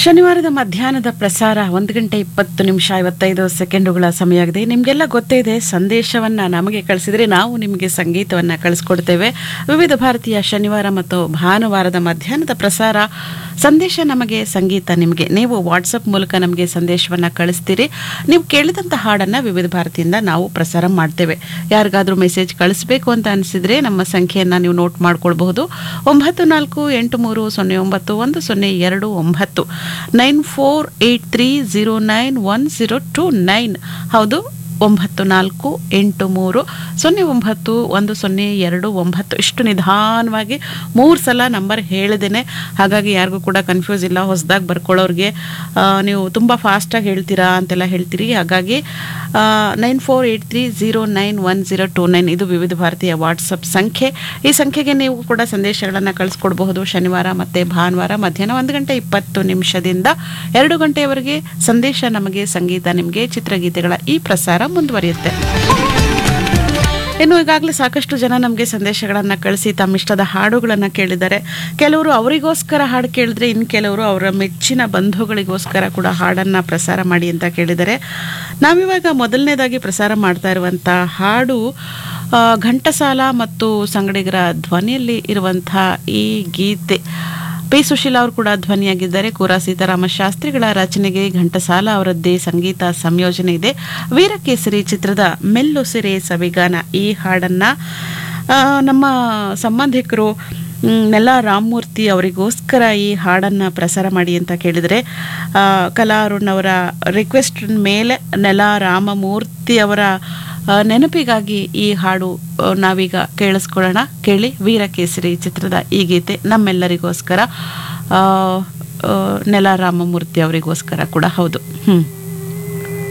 ಶನಿವಾರದ ಮಧ್ಯಾಹ್ನದ ಪ್ರಸಾರ ಒಂದು ಗಂಟೆ ಇಪ್ಪತ್ತು ನಿಮಿಷ ಐವತ್ತೈದು ಸೆಕೆಂಡುಗಳ ಸಮಯ ಆಗಿದೆ ನಿಮಗೆಲ್ಲ ಗೊತ್ತೇ ಇದೆ ಸಂದೇಶವನ್ನು ನಮಗೆ ಕಳಿಸಿದರೆ ನಾವು ನಿಮಗೆ ಸಂಗೀತವನ್ನು ಕಳಿಸ್ಕೊಡ್ತೇವೆ ವಿವಿಧ ಭಾರತೀಯ ಶನಿವಾರ ಮತ್ತು ಭಾನುವಾರದ ಮಧ್ಯಾಹ್ನದ ಪ್ರಸಾರ ಸಂದೇಶ ನಮಗೆ ಸಂಗೀತ ನಿಮಗೆ ನೀವು ವಾಟ್ಸಪ್ ಮೂಲಕ ನಮಗೆ ಸಂದೇಶವನ್ನು ಕಳಿಸ್ತೀರಿ ನೀವು ಕೇಳಿದಂಥ ಹಾಡನ್ನು ವಿವಿಧ ಭಾರತಿಯಿಂದ ನಾವು ಪ್ರಸಾರ ಮಾಡ್ತೇವೆ ಯಾರಿಗಾದರೂ ಮೆಸೇಜ್ ಕಳಿಸ್ಬೇಕು ಅಂತ ಅನಿಸಿದರೆ ನಮ್ಮ ಸಂಖ್ಯೆಯನ್ನು ನೀವು ನೋಟ್ ಮಾಡ್ಕೊಳ್ಬಹುದು ಒಂಬತ್ತು ನಾಲ್ಕು ಎಂಟು ಮೂರು ಸೊನ್ನೆ ಒಂಬತ್ತು ಒಂದು ಸೊನ್ನೆ ಎರಡು ಒಂಬತ್ತು nine four eight three zero nine one zero two nine ಹೌದು ಒಂಬತ್ತು ನಾಲ್ಕು ಎಂಟು ಮೂರು ಸೊನ್ನೆ ಒಂಬತ್ತು ಒಂದು ಸೊನ್ನೆ ಎರಡು ಒಂಬತ್ತು ಇಷ್ಟು ನಿಧಾನವಾಗಿ ಮೂರು ಸಲ ನಂಬರ್ ಹೇಳಿದ್ದೇನೆ ಹಾಗಾಗಿ ಯಾರಿಗೂ ಕೂಡ ಕನ್ಫ್ಯೂಸ್ ಇಲ್ಲ ಹೊಸದಾಗಿ ಬರ್ಕೊಳ್ಳೋರಿಗೆ ಆ, ನೀವು ತುಂಬ ಫಾಸ್ಟಾಗಿ ಹೇಳ್ತೀರಾ ಅಂತೆಲ್ಲ ಹೇಳ್ತೀರಿ ಹಾಗಾಗಿ nine four eight three zero nine one zero two nine ಇದು ವಿವಿಧ ಭಾರತೀಯ ವಾಟ್ಸಪ್ ಸಂಖ್ಯೆ ಈ ಸಂಖ್ಯೆಗೆ ನೀವು ಕೂಡ ಸಂದೇಶಗಳನ್ನು ಕಳಿಸ್ಕೊಡ್ಬಹುದು ಶನಿವಾರ ಮತ್ತು ಭಾನುವಾರ ಮಧ್ಯಾಹ್ನ ಒಂದು ಗಂಟೆ ಇಪ್ಪತ್ತು ನಿಮಿಷದಿಂದ ಎರಡು ಗಂಟೆಯವರೆಗೆ ಸಂದೇಶ ನಮಗೆ ಸಂಗೀತ ನಿಮಗೆ ಚಿತ್ರಗೀತೆಗಳ ಈ ಪ್ರಸಾರ ಮುಂದುವರಿಯುತ್ತೆ ಇನ್ನು ಈಗಾಗಲೇ ಸಾಕಷ್ಟು ಜನ ನಮಗೆ ಸಂದೇಶಗಳನ್ನು ಕಳಿಸಿ ತಮ್ಮಿಷ್ಟದ ಹಾಡುಗಳನ್ನು ಕೇಳಿದ್ದಾರೆ ಕೆಲವರು ಅವರಿಗೋಸ್ಕರ ಹಾಡು ಕೇಳಿದ್ರೆ ಇನ್ನು ಕೆಲವರು ಅವರ ಮೆಚ್ಚಿನ ಬಂಧುಗಳಿಗೋಸ್ಕರ ಕೂಡ ಹಾಡನ್ನು ಪ್ರಸಾರ ಮಾಡಿ ಅಂತ ಕೇಳಿದ್ದಾರೆ ನಾವಿವಾಗ ಮೊದಲನೇದಾಗಿ ಪ್ರಸಾರ ಮಾಡ್ತಾ ಇರುವಂಥ ಹಾಡು ಆ, ಘಂಟಸಾಲ ಮತ್ತು ಸಂಗಡಿಗರ ಧ್ವನಿಯಲ್ಲಿ ಇರುವಂಥ ಈ ಗೀತೆ ಪಿ ಸುಶೀಲಾ ಅವರು ಕೂಡ ಧ್ವನಿಯಾಗಿದ್ದಾರೆ ಕೂರ ಸೀತಾರಾಮ ಶಾಸ್ತ್ರಿಗಳ ರಚನೆಗೆ ಘಂಟಸಾಲ ಅವರದ್ದೇ ಸಂಗೀತ ಸಂಯೋಜನೆ ಇದೆ ವೀರಕೇಸರಿ ಚಿತ್ರದ ಮೆಲ್ಲುಸಿರೆ ಸವಿಗಾನ ಈ ಹಾಡನ್ನ ಆ, ನಮ್ಮ ಸಂಬಂಧಿಕರು ಮ್, ನೆಲ ರಾಮಮೂರ್ತಿ ಅವರಿಗೋಸ್ಕರ ಈ ಹಾಡನ್ನು ಪ್ರಸಾರ ಮಾಡಿ ಅಂತ ಕೇಳಿದರೆ ಆ, ಕಲಾ ಅರುಣ್ ಅವರ ರಿಕ್ವೆಸ್ಟ್ ಮೇಲೆ ನೆಲ ರಾಮಮೂರ್ತಿ ಅವರ ಆ, ನೆನಪಿಗಾಗಿ ಈ ಹಾಡು ಆ, ನಾವೀಗ ಕೇಳಿಸ್ಕೊಳ್ಳೋಣ ಕೇಳಿ ವೀರಕೇಸರಿ ಚಿತ್ರದ ಈ ಗೀತೆ ನಮ್ಮೆಲ್ಲರಿಗೋಸ್ಕರ ಆ, ಆ, ನೆಲ ರಾಮಮೂರ್ತಿ ಅವರಿಗೋಸ್ಕರ ಕೂಡ ಹೌದು ಹ್ಞೂ